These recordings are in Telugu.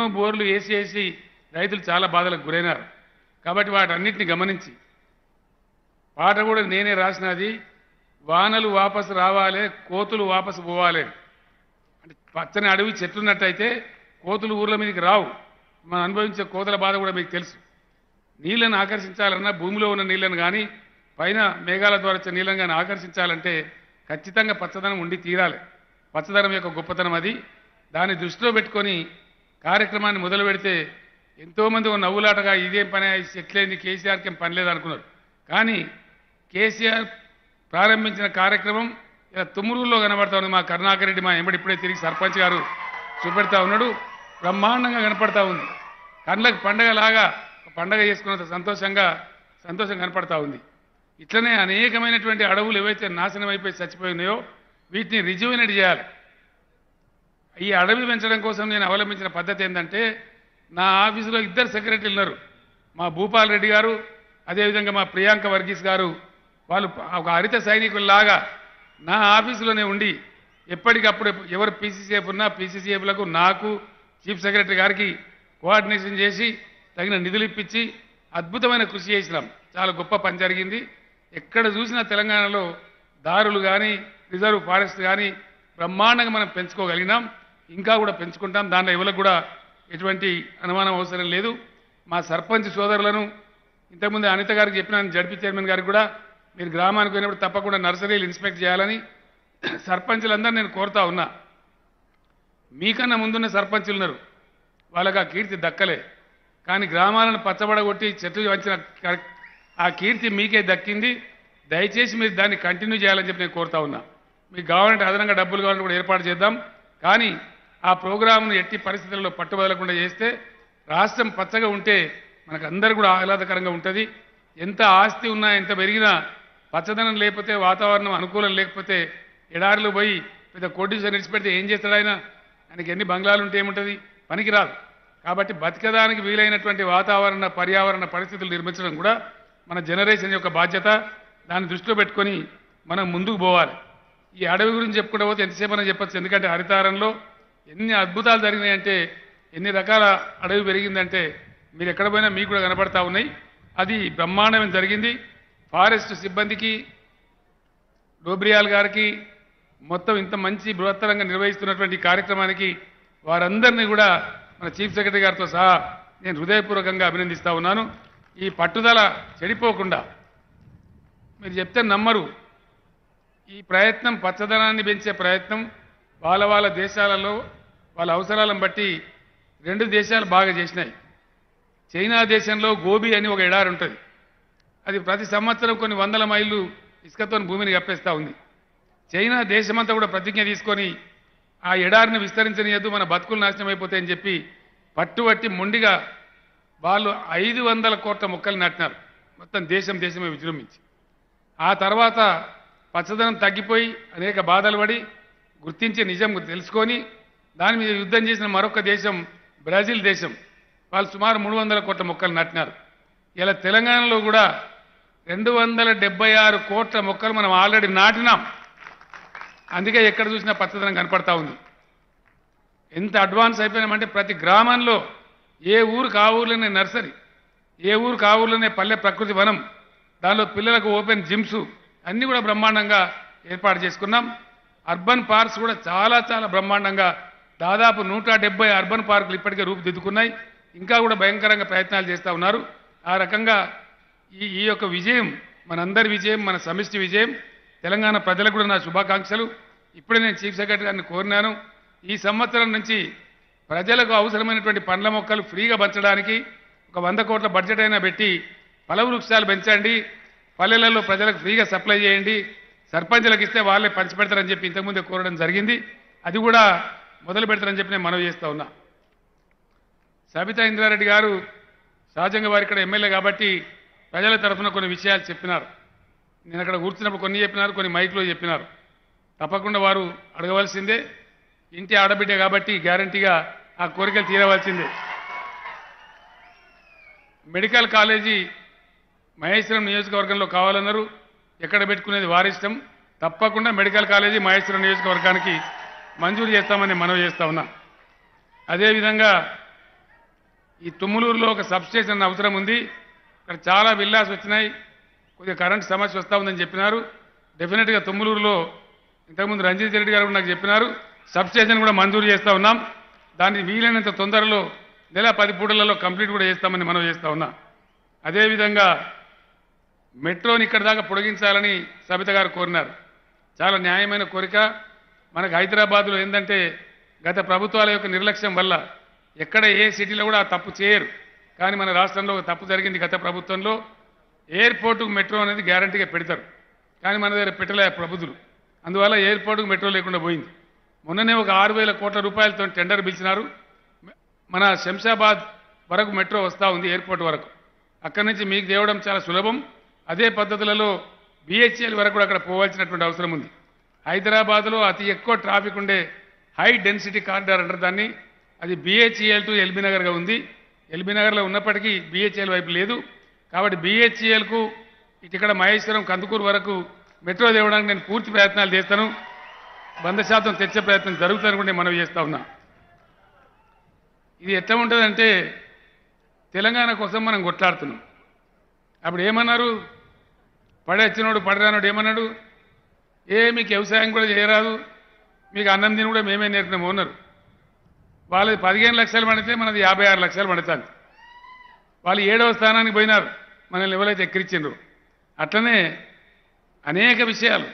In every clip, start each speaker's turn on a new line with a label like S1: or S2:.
S1: ఎన్నో బోర్లు వేసి వేసి రైతులు చాలా బాధలకు గురైనారు కాబట్టి వాటన్నిటిని గమనించి పాట కూడా నేనే రాసినది వానలు వాపసు రావాలి కోతులు వాపసు పోవాలి అంటే పచ్చని అడవి చెట్లున్నట్టయితే కోతులు ఊర్ల మీదకి రావు మనం అనుభవించే కోతుల బాధ కూడా మీకు తెలుసు నీళ్ళను ఆకర్షించాలన్నా భూమిలో ఉన్న నీళ్ళను కానీ పైన మేఘాల ద్వారా వచ్చే నీళ్ళను కానీ ఆకర్షించాలంటే ఖచ్చితంగా పచ్చదనం ఉండి తీరాలి పచ్చదనం యొక్క గొప్పతనం అది దాన్ని దృష్టిలో పెట్టుకొని కార్యక్రమాన్ని మొదలు పెడితే ఎంతోమంది ఓ నవ్వులాటగా ఇదేం పని ఈ చెట్లేంది కేసీఆర్కి ఏం పని లేదు అనుకున్నారు కానీ కేసీఆర్ ప్రారంభించిన కార్యక్రమం ఇలా తుమ్మురులో కనబడతా ఉంది మా కరుణాకర్ రెడ్డి మా ఎంబడి ఇప్పుడే తిరిగి సర్పంచ్ గారు చూపెడతా ఉన్నాడు బ్రహ్మాండంగా కనపడతా ఉంది కళ్ళకి పండగలాగా ఒక పండగ చేసుకున్నంత సంతోషంగా సంతోషం కనపడతా ఉంది ఇట్లనే అనేకమైనటువంటి అడవులు ఏవైతే నాశనం అయిపోయి చచ్చిపోయి ఉన్నాయో వీటిని రిజ్యూమినేట్ చేయాలి ఈ అడవి పెంచడం కోసం నేను అవలంబించిన పద్ధతి ఏంటంటే నా ఆఫీసులో ఇద్దరు సెక్రటరీలు ఉన్నారు మా భూపాల్ రెడ్డి గారు అదేవిధంగా మా ప్రియాంక వర్గీస్ గారు వాళ్ళు ఒక హరిత సైనికుల్లాగా నా ఆఫీసులోనే ఉండి ఎప్పటికప్పుడు ఎవరు పీసీసీఎఫ్ ఉన్నా పీసీసీఎఫ్లకు నాకు చీఫ్ సెక్రటరీ గారికి కోఆర్డినేషన్ చేసి తగిన నిధులు ఇప్పించి అద్భుతమైన కృషి చేసినాం చాలా గొప్ప పని జరిగింది ఎక్కడ చూసినా తెలంగాణలో దారులు కానీ రిజర్వ్ ఫారెస్ట్ కానీ బ్రహ్మాండంగా మనం పెంచుకోగలిగినాం ఇంకా కూడా పెంచుకుంటాం దాంట్లో ఎవరికి కూడా ఎటువంటి అనుమానం అవసరం లేదు మా సర్పంచ్ సోదరులను ఇంతకుముందు అనిత గారికి చెప్పిన జడ్పీ చైర్మన్ గారికి కూడా మీరు గ్రామానికి పోయినప్పుడు తప్పకుండా నర్సరీలు ఇన్స్పెక్ట్ చేయాలని సర్పంచులందరూ నేను కోరుతా ఉన్నా మీకన్నా ముందున్న సర్పంచులు ఉన్నారు వాళ్ళకి ఆ కీర్తి దక్కలే కానీ గ్రామాలను పచ్చబడగొట్టి చెట్లు వంచిన క- ఆ కీర్తి మీకే దక్కింది దయచేసి మీరు దాన్ని కంటిన్యూ చేయాలని చెప్పి నేను కోరుతా ఉన్నా మీకు కావాలంటే అదనంగా డబ్బులు కావాలంటే కూడా ఏర్పాటు చేద్దాం కానీ ఆ ప్రోగ్రామ్ను ఎట్టి పరిస్థితుల్లో పట్టుబదలకుండా చేస్తే రాష్ట్రం పచ్చగా ఉంటే మనకు అందరూ కూడా ఆహ్లాదకరంగా ఉంటుంది ఎంత ఆస్తి ఉన్నా ఎంత పెరిగినా పచ్చదనం లేకపోతే వాతావరణం అనుకూలం లేకపోతే ఎడారిలో పోయి పెద్ద కోటీశ్వరం విడిచిపెడితే ఏం చేస్తాడు ఆయన ఆయనకి ఎన్ని బంగ్లాలు ఉంటే ఏముంటుంది పనికిరాదు కాబట్టి బతికడానికి వీలైనటువంటి వాతావరణ పర్యావరణ పరిస్థితులు నిర్మించడం కూడా మన జనరేషన్ యొక్క బాధ్యత దాన్ని దృష్టిలో పెట్టుకొని మనం ముందుకు పోవాలి ఈ అడవి గురించి చెప్పుకుంటూ పోతే ఎంతసేపు అయినా చెప్పచ్చు ఎందుకంటే హరితారంలో ఎన్ని అద్భుతాలు జరిగినాయంటే ఎన్ని రకాల అడవి పెరిగిందంటే మీరు ఎక్కడ పోయినా మీకు కూడా కనపడతా ఉన్నాయి అది బ్రహ్మాండమైన జరిగింది ఫారెస్ట్ సిబ్బందికి డోబ్రియాల్ గారికి మొత్తం ఇంత మంచి బృహత్తరంగా నిర్వహిస్తున్నటువంటి ఈ కార్యక్రమానికి వారందరినీ కూడా మన చీఫ్ సెక్రటరీ గారితో సహా నేను హృదయపూర్వకంగా అభినందిస్తా ఉన్నాను ఈ పట్టుదల చెడిపోకుండా మీరు చెప్తే నమ్మరు ఈ ప్రయత్నం పచ్చదనాన్ని పెంచే ప్రయత్నం వాళ్ళ వాళ్ళ దేశాలలో వాళ్ళ అవసరాలను బట్టి రెండు దేశాలు బాగా చేసినాయి చైనా దేశంలో గోబీ అని ఒక ఎడారి ఉంటుంది అది ప్రతి సంవత్సరం కొన్ని వందల మైళ్ళు ఇసుకతో భూమిని కప్పేస్తూ ఉంది చైనా దేశమంతా కూడా ప్రతిజ్ఞ తీసుకొని ఆ ఎడారిని విస్తరించనియద్దు మన బతుకులు నాశనం అయిపోతాయని చెప్పి పట్టుబట్టి మొండిగా వాళ్ళు ఐదు వందల కోట్ల మొక్కలు నాటినారు మొత్తం దేశం దేశమే విజృంభించి ఆ తర్వాత పచ్చదనం తగ్గిపోయి అనేక బాధలు పడి గుర్తించి నిజం తెలుసుకొని దాని మీద యుద్ధం చేసిన మరొక దేశం బ్రెజిల్ దేశం వాళ్ళు సుమారు మూడు వందల కోట్ల మొక్కలు నాటినారు ఇలా తెలంగాణలో కూడా రెండు వందల డెబ్బై ఆరు కోట్ల మొక్కలు మనం ఆల్రెడీ నాటినాం అందుకే ఎక్కడ చూసినా పచ్చదనం కనపడతా ఉంది ఎంత అడ్వాన్స్ అయిపోయినామంటే ప్రతి గ్రామంలో ఏ ఊరికి ఆ ఊర్లోనే నర్సరీ ఏ ఊరికి ఆ ఊర్లోనే పల్లె ప్రకృతి వనం దానిలో పిల్లలకు ఓపెన్ జిమ్స్ అన్నీ కూడా బ్రహ్మాండంగా ఏర్పాటు చేసుకున్నాం అర్బన్ పార్క్స్ కూడా చాలా చాలా బ్రహ్మాండంగా దాదాపు నూట డెబ్బై అర్బన్ పార్కులు ఇప్పటికే రూపుదిద్దుకున్నాయి ఇంకా కూడా భయంకరంగా ప్రయత్నాలు చేస్తూ ఉన్నారు ఆ రకంగా ఈ ఈ యొక్క విజయం మనందరి విజయం మన సమిష్టి విజయం తెలంగాణ ప్రజలకు కూడా నా శుభాకాంక్షలు ఇప్పుడే నేను చీఫ్ సెక్రటరీ గారిని కోరినాను ఈ సంవత్సరం నుంచి ప్రజలకు అవసరమైనటువంటి పండ్ల మొక్కలు ఫ్రీగా పంచడానికి ఒక వంద కోట్ల బడ్జెట్ అయినా పెట్టి ఫల వృక్షాలు పెంచండి పల్లెలలో ప్రజలకు ఫ్రీగా సప్లై చేయండి సర్పంచులకు ఇస్తే వాళ్ళే పంచిపెడతారని చెప్పి ఇంతకుముందే కోరడం జరిగింది అది కూడా మొదలు పెడతారని చెప్పి నేను మనవి చేస్తా ఉన్నా సబితా ఇంద్రారెడ్డి గారు సహజంగా వారు ఇక్కడ ఎమ్మెల్యే కాబట్టి ప్రజల తరఫున కొన్ని విషయాలు చెప్పినారు నేను అక్కడ కూర్చున్నప్పుడు కొన్ని చెప్పినారు కొన్ని మైక్లో చెప్పినారు తప్పకుండా వారు అడగవలసిందే ఇంటి ఆడబిడ్డ కాబట్టి గ్యారంటీగా ఆ కోరికలు తీరవలసిందే మెడికల్ కాలేజీ మహేశ్వరం నియోజకవర్గంలో కావాలన్నారు ఎక్కడ పెట్టుకునేది వారిష్టం తప్పకుండా మెడికల్ కాలేజీ మహేశ్వరం నియోజకవర్గానికి మంజూరు చేస్తామని మనవి చేస్తా ఉన్నా అదేవిధంగా ఈ తుమ్ములూరులో ఒక సబ్స్టేషన్ అవసరం ఉంది ఇక్కడ చాలా విల్లాస్ వచ్చినాయి కొద్దిగా కరెంట్ సమస్య వస్తూ ఉందని చెప్పినారు డెఫినెట్గా తుమ్ములూరులో ఇంతకుముందు రంజిత్ రెడ్డి గారు కూడా నాకు చెప్పినారు సబ్స్టేషన్ కూడా మంజూరు చేస్తూ ఉన్నాం దాన్ని వీలైనంత తొందరలో నెల పది పూటలలో కంప్లీట్ కూడా చేస్తామని మనం చేస్తూ ఉన్నాం అదేవిధంగా మెట్రోని ఇక్కడ దాకా పొడిగించాలని సబిత గారు కోరినారు చాలా న్యాయమైన కోరిక మనకు హైదరాబాద్లో ఏంటంటే గత ప్రభుత్వాల యొక్క నిర్లక్ష్యం వల్ల ఎక్కడ ఏ సిటీలో కూడా ఆ తప్పు చేయరు కానీ మన రాష్ట్రంలో ఒక తప్పు జరిగింది గత ప్రభుత్వంలో ఎయిర్పోర్టుకు మెట్రో అనేది గ్యారంటీగా పెడతారు కానీ మన దగ్గర పెట్టలే ప్రభుత్వులు అందువల్ల ఎయిర్పోర్టుకు మెట్రో లేకుండా పోయింది మొన్ననే ఒక ఆరు వేల కోట్ల రూపాయలతో టెండర్ పిలిచినారు మన శంషాబాద్ వరకు మెట్రో వస్తూ ఉంది ఎయిర్పోర్ట్ వరకు అక్కడి నుంచి మీకు తేవడం చాలా సులభం అదే పద్ధతులలో బిహెచ్ఎల్ వరకు కూడా అక్కడ పోవాల్సినటువంటి అవసరం ఉంది హైదరాబాద్లో అతి ఎక్కువ ట్రాఫిక్ ఉండే హై డెన్సిటీ కారిడార్ అంటారు దాన్ని అది బిహెచ్ఈఎల్ టు ఎల్బీ నగర్గా ఉంది ఎల్బీ నగర్లో ఉన్నప్పటికీ బిహెచ్ఎల్ వైపు లేదు కాబట్టి బిహెచ్ఈఎల్కు ఇటు ఇక్కడ మహేశ్వరం కందుకూరు వరకు మెట్రో తేవడానికి నేను పూర్తి ప్రయత్నాలు చేస్తాను వంద శాతం తెచ్చే ప్రయత్నం జరుగుతుందని కూడా నేను మనవి చేస్తా ఉన్నా ఇది ఎట్లా ఉంటుందంటే తెలంగాణ కోసం మనం కొట్లాడుతున్నాం అప్పుడు ఏమన్నారు పడేచ్చినోడు పడరానోడు ఏమన్నాడు ఏ మీకు వ్యవసాయం కూడా చేయరాదు మీకు అన్నం తిని కూడా మేమే నేర్పినాము అన్నారు వాళ్ళది పదిహేను లక్షలు పడితే మనది యాభై ఆరు లక్షలు పడుతుంది వాళ్ళు ఏడవ స్థానానికి పోయినారు మనల్ని ఎవరైతే ఎక్కిరించిండ్రు అట్లనే అనేక విషయాలు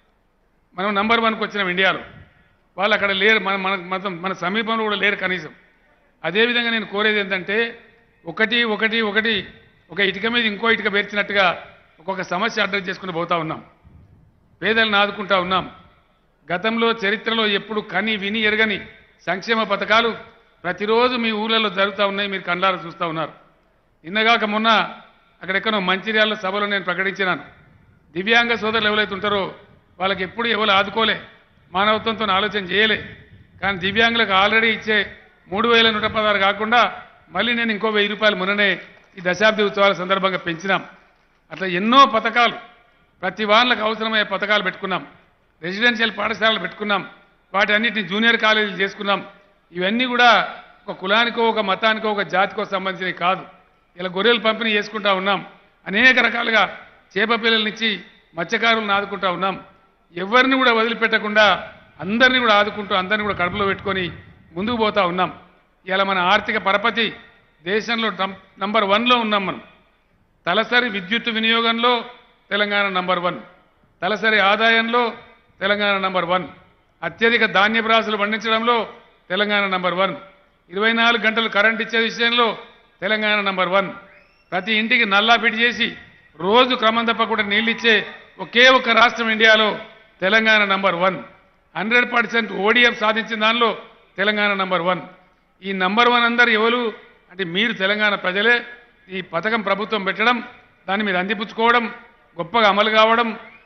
S1: మనం నంబర్ వన్కి వచ్చినాం ఇండియాలో వాళ్ళు అక్కడ లేరు మన మన మన మన సమీపంలో కూడా లేరు కనీసం అదేవిధంగా నేను కోరేది ఏంటంటే ఒకటి ఒకటి ఒకటి ఒక ఇటుక మీద ఇంకో ఇటుక పేర్చినట్టుగా ఒక్కొక్క సమస్య అడ్రస్ చేసుకుని పోతా ఉన్నాం పేదలను ఆదుకుంటా ఉన్నాం గతంలో చరిత్రలో ఎప్పుడు కని విని ఎరగని సంక్షేమ పథకాలు ప్రతిరోజు మీ ఊళ్ళలో జరుగుతూ ఉన్నాయి మీరు కండ్లారా చూస్తూ ఉన్నారు నిన్నగాక మొన్న అక్కడెక్కడో మంచిర్యాల సభలో నేను ప్రకటించినాను దివ్యాంగ సోదరులు ఎవరైతే ఉంటారో వాళ్ళకి ఎప్పుడు ఎవరు ఆదుకోలే మానవత్వంతో ఆలోచన చేయలే కానీ దివ్యాంగులకు ఆల్రెడీ ఇచ్చే మూడు వేల నూట పదహారు కాకుండా మళ్ళీ నేను ఇంకో వెయ్యి రూపాయలు మొన్ననే ఈ దశాబ్ది ఉత్సవాల సందర్భంగా పెంచినాం అట్లా ఎన్నో పథకాలు ప్రతి వాళ్ళకి అవసరమయ్యే పథకాలు పెట్టుకున్నాం రెసిడెన్షియల్ పాఠశాలలు పెట్టుకున్నాం వాటి అన్నిటిని జూనియర్ కాలేజీలు చేసుకున్నాం ఇవన్నీ కూడా ఒక కులానికో ఒక మతానికో ఒక జాతికో సంబంధించినవి కాదు ఇలా గొర్రెలు పంపిణీ చేసుకుంటా ఉన్నాం అనేక రకాలుగా చేప పిల్లలనిచ్చి మత్స్యకారులను ఆదుకుంటా ఉన్నాం ఎవరిని కూడా వదిలిపెట్టకుండా అందరినీ కూడా ఆదుకుంటూ అందరినీ కూడా కడుపులో పెట్టుకొని ముందుకు పోతా ఉన్నాం ఇలా మన ఆర్థిక పరపతి దేశంలో నం- నంబర్ వన్లో ఉన్నాం మనం తలసరి విద్యుత్ వినియోగంలో తెలంగాణ నంబర్ వన్ తలసరి ఆదాయంలో తెలంగాణ నంబర్ వన్ అత్యధిక ధాన్యపు రాసులు పండించడంలో తెలంగాణ నంబర్ వన్ ఇరవై నాలుగు గంటలు కరెంట్ ఇచ్చే విషయంలో తెలంగాణ నంబర్ వన్ ప్రతి ఇంటికి నల్లా ఫిట్ చేసి రోజు క్రమం తప్పకుండా నీళ్ళు ఇచ్చే ఒకే ఒక్క రాష్ట్రం ఇండియాలో Telangana number one hundred percent ODF సాధించిన దానిలో తెలంగాణ నంబర్ వన్ ఈ నంబర్ వన్ అందరు ఎవరు అంటే మీరు తెలంగాణ ప్రజలే ఈ పథకం ప్రభుత్వం పెట్టడం దాన్ని మీరు అందిపుచ్చుకోవడం గొప్పగా అమలు కావడం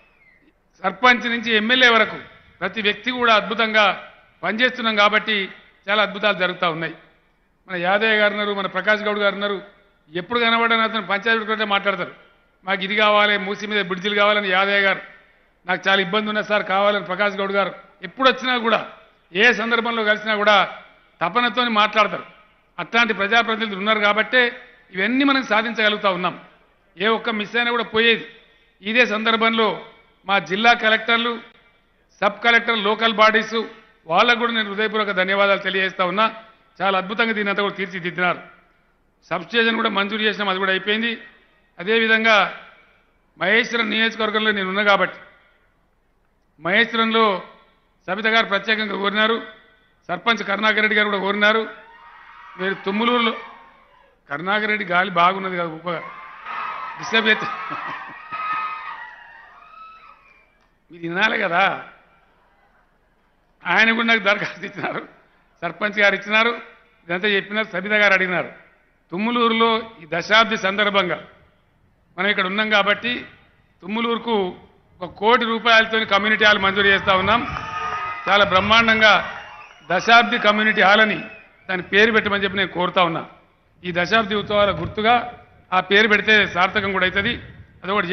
S1: సర్పంచ్ నుంచి ఎమ్మెల్యే వరకు ప్రతి వ్యక్తి కూడా అద్భుతంగా పనిచేస్తున్నాం కాబట్టి చాలా అద్భుతాలు జరుగుతూ ఉన్నాయి మన యాదయ్య గారు ఉన్నారు మన ప్రకాష్ గౌడ్ గారు ఉన్నారు ఎప్పుడు కనబడని అతను పంచాయతీ పెట్టుకుంటే మాట్లాడతారు మాకు ఇది కావాలి మూసి మీద బ్రిడ్జిలు కావాలని యాదయ్య గారు నాకు చాలా ఇబ్బంది ఉన్నది సార్ కావాలని ప్రకాష్ గౌడ్ గారు ఎప్పుడు వచ్చినా కూడా ఏ సందర్భంలో కలిసినా కూడా తపనతో మాట్లాడతారు అట్లాంటి ప్రజాప్రతినిధులు ఉన్నారు కాబట్టే ఇవన్నీ మనం సాధించగలుగుతా ఉన్నాం ఏ ఒక్క మిస్ అయినా కూడా పోయేది ఇదే సందర్భంలో మా జిల్లా కలెక్టర్లు సబ్ కలెక్టర్ లోకల్ బాడీసు వాళ్ళకు కూడా నేను హృదయపూర్వక ధన్యవాదాలు తెలియజేస్తా ఉన్నా చాలా అద్భుతంగా దీని అంతా కూడా తీర్చిదిద్దినారు సబ్ స్టేషన్ కూడా మంజూరు చేసినాం అది కూడా అయిపోయింది అదేవిధంగా మహేశ్వరం నియోజకవర్గంలో నేను ఉన్నా కాబట్టి మహేశ్వరంలో సబిత గారు ప్రత్యేకంగా కోరినారు సర్పంచ్ కరుణాకర్ రెడ్డి గారు కూడా కోరినారు మీరు తుమ్ములూరులో కరుణాకర్ రెడ్డి గాలి బాగున్నది కదా గొప్పగా డిస్టర్బ్ అయితే మీరు వినాలి కదా ఆయన కూడా నాకు దరఖాస్తు ఇచ్చినారు సర్పంచ్ గారు ఇచ్చినారు ఇదంతా చెప్పినారు సబిత గారు అడిగినారు తుమ్ములూరులో ఈ దశాబ్ది సందర్భంగా మనం ఇక్కడ ఉన్నాం కాబట్టి తుమ్ములూరుకు ఒక కోటి రూపాయలతో కమ్యూనిటీ హాల్ మంజూరు చేస్తా ఉన్నాం చాలా బ్రహ్మాండంగా దశాబ్ది కమ్యూనిటీ హాల్ అని దాని పేరు పెట్టమని చెప్పి నేను కోరుతా ఉన్నా ఈ దశాబ్ది ఉత్సవాల గుర్తుగా ఆ పేరు పెడితే సార్థకం కూడా అవుతుంది అదొకటి